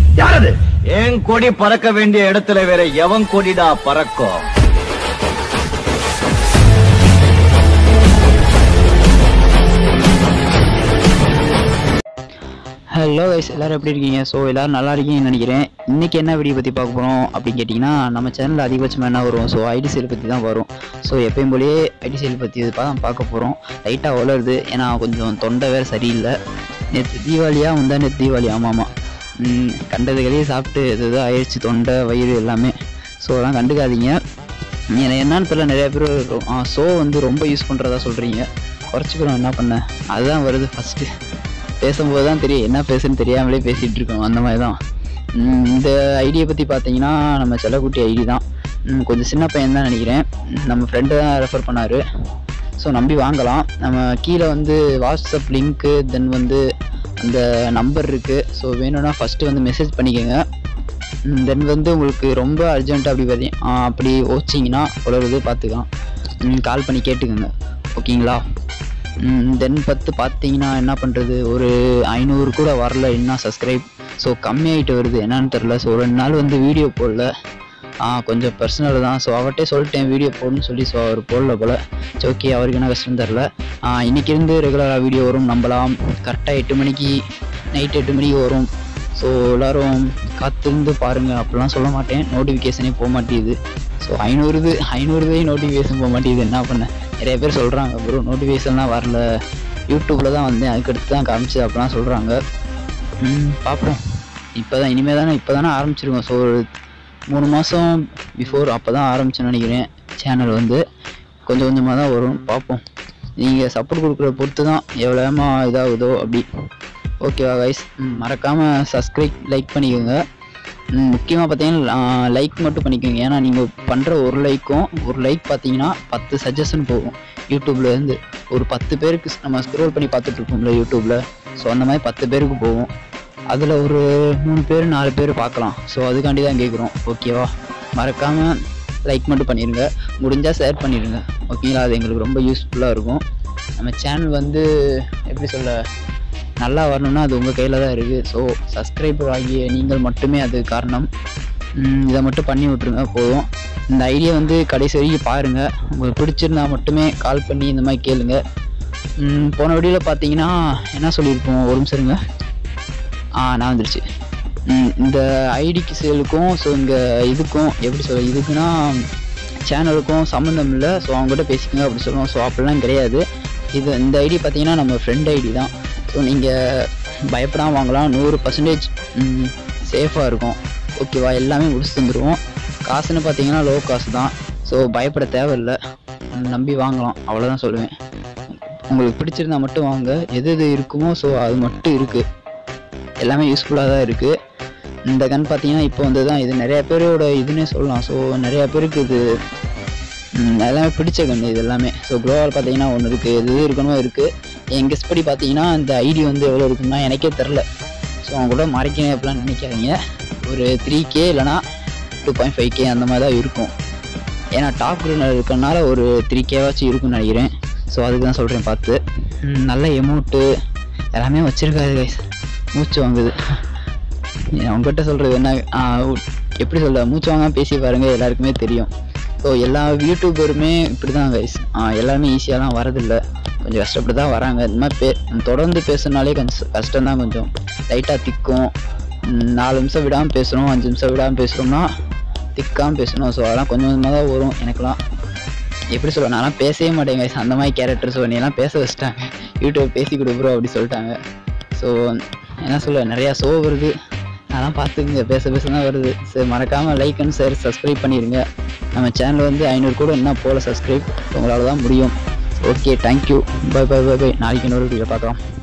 யாரது என் கொடி பறக்க வேண்டிய இடத்துல வேற எவன் கொடிடா பறக்கும் ஹலோ கைஸ் எல்லாரும் எப்படி இருக்கீங்க ஸோ எல்லாரும் நல்லா இருக்கீங்கன்னு நினைக்கிறேன் இன்னைக்கு என்ன வீடியோ பற்றி பார்க்க போகிறோம் அப்படின்னு கேட்டிங்கன்னா நம்ம சேனலில் அதிகபட்சமாக என்ன வரும் ஸோ ஐடி சேல் பற்றி தான் வரும் ஸோ எப்பயும் போலயே ஐடி சேல் பற்றி இது தான் பார்க்க போகிறோம் லைட்டாக வளருது ஏன்னா கொஞ்சம் தொண்டை வேறு சரியில்லை நேற்று தீபாவளியாக முந்தா நேற்று தீபாவளி ஆமாம் ஆமாம் ம், கண்டதுக்கடையே சாப்பிட்டு இது ஆயிடுச்சு தொண்டை வயிறு எல்லாமே ஸோ அதெல்லாம் கண்டுக்காதீங்க ஏன்னா என்னன்னு தெரியல நிறைய பேர் ஷோ வந்து ரொம்ப யூஸ் பண்ணுறதா சொல்கிறீங்க குறைச்சிக்கிறோம் என்ன பண்ண அதுதான் வருது ஃபஸ்ட்டு பேசும்போது தான் தெரியும் என்ன பேசுன்னு தெரியாமலே பேசிகிட்டு இருக்கோம் அந்த மாதிரி தான் ம், இந்த ஐடியை பற்றி பார்த்தீங்கன்னா நம்ம செல்லக்குட்டி ஐடி தான் ம், கொஞ்சம் சின்ன பையன் தான் நினைக்கிறேன் ம், நம்ம ஃப்ரெண்டு தான் ரெஃபர் பண்ணார் ஸோ நம்பி வாங்கலாம் நம்ம கீழே வந்து வாட்ஸ்அப் லிங்க்கு தென் வந்து அந்த நம்பர் இருக்குது ஸோ வேணும்னா ஃபஸ்ட்டு வந்து மெசேஜ் பண்ணிக்கோங்க தென் வந்து உங்களுக்கு ரொம்ப அர்ஜென்ட் அப்படி வரையும் அப்படி ஓச்சிங்கன்னா உழவுது பார்த்துக்கலாம் கால் பண்ணி கேட்டுக்கோங்க ஓகேங்களா தென் பத்து பார்த்தீங்கன்னா என்ன பண்ணுறது ஒரு ஐநூறு கூட வரல இன்னும் சப்ஸ்கிரைப் ஸோ கம்மியாயிட்டு வருது என்னன்னு தெரில ஸோ ரெண்டு நாள் வந்து வீடியோ போடல ஆ, கொஞ்சம் பர்சனல் தான் ஸோ அவர்கிட்டே சொல்லிட்டேன் வீடியோ போடணும்னு சொல்லி ஸோ அவர் போடல போல் சரி ஓகே அவருக்கு என்ன கஷ்டம் தெரில இன்னைக்கு இருந்து ரெகுலராக வீடியோ வரும் நம்பலாம் கரெக்டாக எட்டு மணிக்கு நைட் எட்டு மணிக்கு வரும் ஸோ எல்லோரும் காத்திருந்து பாருங்கள் அப்படிலாம் சொல்ல மாட்டேன் நோட்டிஃபிகேஷனே போக மாட்டேங்குது ஸோ ஐநூறுது ஐநூறுதே நோட்டிஃபிகேஷன் போக மாட்டேங்குது என்ன பண்ண நிறைய பேர் சொல்கிறாங்க ப்ரோ நோட்டிஃபிகேஷன்லாம் வரல யூடியூப்பில் தான் வந்தேன் அதுக்கடுத்து தான் காமிச்சு அப்படிலாம் சொல்கிறாங்க பார்ப்போம் இப்போ தான் இனிமேல் தானே இப்போ தானே ஆரம்பிச்சிருக்கோம் ஸோ ஒரு மூணு மாதம் பிஃபோர் அப்போ தான் ஆரம்பிச்சேன்னு நினைக்கிறேன் சேனல் வந்து கொஞ்சம் கொஞ்சமாக தான் வரும் பார்ப்போம் நீங்கள் சப்போர்ட் கொடுக்குற பொறுத்து தான் எவ்வளோ ஏமா இதாகுதோ அப்படி ஓகேவா கைஸ் மறக்காமல் சப்ஸ்கிரைப் லைக் பண்ணிக்கோங்க முக்கியமாக பார்த்தீங்கன்னா லைக் மட்டும் பண்ணிக்கோங்க ஏன்னா நீங்கள் பண்ணுற ஒரு லைக்கும் ஒரு லைக் பார்த்தீங்கன்னா பத்து சஜஷன் போகும் யூடியூப்ல இருந்து ஒரு பத்து பேருக்கு நம்ம ஸ்க்ரோல் பண்ணி பார்த்துட்டு இருக்கோம்ல யூடியூப்பில் ஸோ அந்த மாதிரி பத்து பேருக்கு போகும் அதில் ஒரு மூணு பேர் நாலு பேர் பார்க்கலாம் ஸோ அதுக்காண்டி தான் கேட்குறோம் ஓகேவா மறக்காமல் லைக் மட்டும் பண்ணிடுங்க முடிஞ்சால் ஷேர் பண்ணிடுங்க ஓகேங்களா அது எங்களுக்கு ரொம்ப யூஸ்ஃபுல்லாக இருக்கும் நம்ம சேனல் வந்து எப்படி சொல்ல நல்லா வரணும்னா அது உங்கள் கையில் தான் இருக்குது ஸோ சப்ஸ்கிரைபர் ஆகிய நீங்கள் மட்டுமே அது காரணம் ம், இதை மட்டும் பண்ணி விட்ருங்க போதும் இந்த ஐடியா வந்து கடைசி வரைக்கும் பாருங்கள் உங்களுக்கு பிடிச்சிருந்தா மட்டுமே கால் பண்ணி இந்த மாதிரி கேளுங்க ம், போன வீடியோவில் பார்த்தீங்கன்னா என்ன சொல்லியிருப்போம் ஒரு நிமிஷம் இருங்க ஆ நான் வந்துருச்சு ம், இந்த ஐடிக்கு சேலுக்கும் ஸோ இங்கே இதுக்கும் எப்படி சொல்ல இதுக்குன்னா சேனலுக்கும் சம்மந்தம் இல்லை ஸோ அவங்ககிட்ட பேசிக்கோங்க அப்படி சொல்லுவோம் ஸோ அப்படிலாம் கிடையாது இது இந்த ஐடி பார்த்தீங்கன்னா நம்ம ஃப்ரெண்ட் ஐடி தான் ஸோ நீங்கள் பயப்படாமல் வாங்கலாம் நூறு பர்சன்டேஜ் சேஃபாக இருக்கும் ஓகேவா எல்லாமே முடிச்சு தந்துடுவோம் காசுன்னு பார்த்தீங்கன்னா லோ காசு தான் ஸோ பயப்பட தேவையில்லை ம், நம்பி வாங்கலாம் அவ்வளோதான் சொல்லுவேன் உங்களுக்கு பிடிச்சிருந்தா மட்டும் வாங்க எது எது இருக்குமோ ஸோ அது மட்டும் இருக்குது எல்லாமே யூஸ்ஃபுல்லாக தான் இருக்குது இந்த கன் பார்த்தீங்கன்னா இப்போ வந்து தான் இது நிறைய பேரோட இதுன்னே சொல்லலாம் ஸோ நிறைய பேருக்கு இது ம், எல்லாமே பிடிச்ச கன் இது எல்லாமே ஸோ க்ளோவால் பார்த்தீங்கன்னா ஒன்று இருக்குது எது எது இருக்கணுமோ இருக்குது என் கெஸ் படி பார்த்தீங்கன்னா இந்த ஐடி வந்து எவ்வளோ இருக்குன்னா எனக்கே தெரில ஸோ அவங்க கூட மறைக்கணும் அப்படிலாம் நினைக்காதீங்க ஒரு த்ரீ கே இல்லைனா டூ பாயிண்ட் ஃபைவ் கே அந்த மாதிரி தான் இருக்கும் ஏன்னா டாப் கிரீனர் இருக்கறனால ஒரு த்ரீ கேவாச்சும் இருக்கும்னு நினைக்கிறேன் ஸோ அதுக்கு தான் சொல்கிறேன் பார்த்து ம், நல்ல எமௌண்ட்டு எல்லாமே வச்சுருக்காது கைஸ் மூச்சு வாங்குது அவங்ககிட்ட சொல்கிறது என்ன ஆ, உ- எப்படி சொல்ல மூச்சு வாங்க பேசி பாருங்கள் எல்லாருக்குமே தெரியும் ஸோ எல்லா யூடியூபருமே இப்படி தான் கைஸ் எல்லாருமே ஈஸியாக தான் வரதில்லை கொஞ்சம் கஷ்டப்பட்டு தான் வராங்க இந்த மாதிரி பே தொடர்ந்து பேசுனாலே கொஞ்சம் கஷ்டம் தான் கொஞ்சம் லைட்டாக திக்கும் ம், நாலு நிமிஷம் விடாமல் பேசுகிறோம் அஞ்சு நிமிஷம் விடாமல் பேசுகிறோம்னா திக்காமல் பேசணும் ஸோ அதெல்லாம் கொஞ்சம் கொஞ்சமாக தான் வரும் எனக்குலாம் எப்படி சொல்ல நான்லாம் பேசவே மாட்டேங்க guys. அந்த மாதிரி கேரக்டர் ஸோ நீலாம் பேச வச்சிட்டாங்க யூடியூப் பேசி கொடு ப்ரோ அப்படி சொல்லிட்டாங்க ஸோ என்ன சொல்ல நிறையா ஷோ வருது அதெல்லாம் பார்த்துக்குங்க பேச பேச தான் வருது சரி மறக்காமல் லைக் அண்ட் ஷேர் சப்ஸ்கிரைப் பண்ணிடுங்க நம்ம சேனல் வந்து ஐநூறு கூட என்ன போல சப்ஸ்கிரைப் உங்களால் தான் முடியும் okay thank you bye bye bye bye நாளைக்கு இன்னொரு வீடியோ பார்க்கலாம்